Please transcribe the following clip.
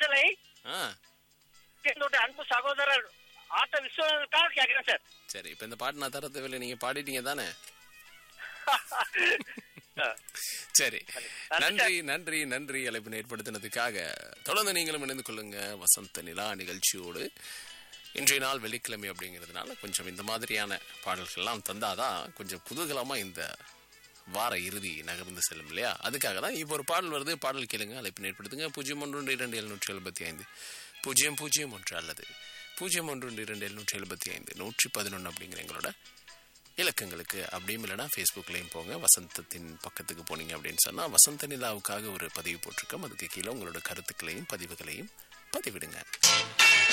பாடலை ஆ என்னுடைய அன்பு சகோதரர் ஆட்ட விஸ்வநாதனுக்காக கேட்கிறேன் சார் சரி இப்ப இந்த பாட்டு நான் தர தேவையில்லை நீங்க பாடிட்டீங்க தானே சரி நன்றி நன்றி நன்றி அழைப்பு ஏற்படுத்தினதுக்காக தொடர்ந்து நீங்களும் இணைந்து கொள்ளுங்க வசந்த நிலா நிகழ்ச்சியோடு இன்றைய நாள் வெள்ளிக்கிழமை அப்படிங்கிறதுனால கொஞ்சம் இந்த மாதிரியான பாடல்கள்லாம் தந்தாதான் கொஞ்சம் குதூகலமா இந்த வார இறுதி நகர்ந்து செல்லும் இல்லையா அதுக்காக தான் இப்போ ஒரு பாடல் வருது பாடல் கேளுங்க அழைப்பு ஏற்படுத்துங்க பூஜ்ஜியம் ஒன்று இரண்டு எழுநூற்றி எழுபத்தி ஐந்து பூஜ்ஜியம் பூஜ்ஜியம் ஒன்று அல்லது பூஜ்ஜியம் ஒன்று இரண்டு எழுநூற்றி எழுபத்தி ஐந்து நூற்றி பதினொன்று அப்படிங்கிற எங்களோட இலக்கங்களுக்கு அப்படியும் இல்லைனா ஃபேஸ்புக்லேயும் போங்க வசந்தத்தின் பக்கத்துக்கு போனீங்க அப்படின்னு சொன்னால் வசந்த நிலாவுக்காக ஒரு பதிவு போட்டிருக்கோம் அதுக்கு கீழே உங்களோட கருத்துக்களையும் பதிவுகளையும் பதிவிடுங்க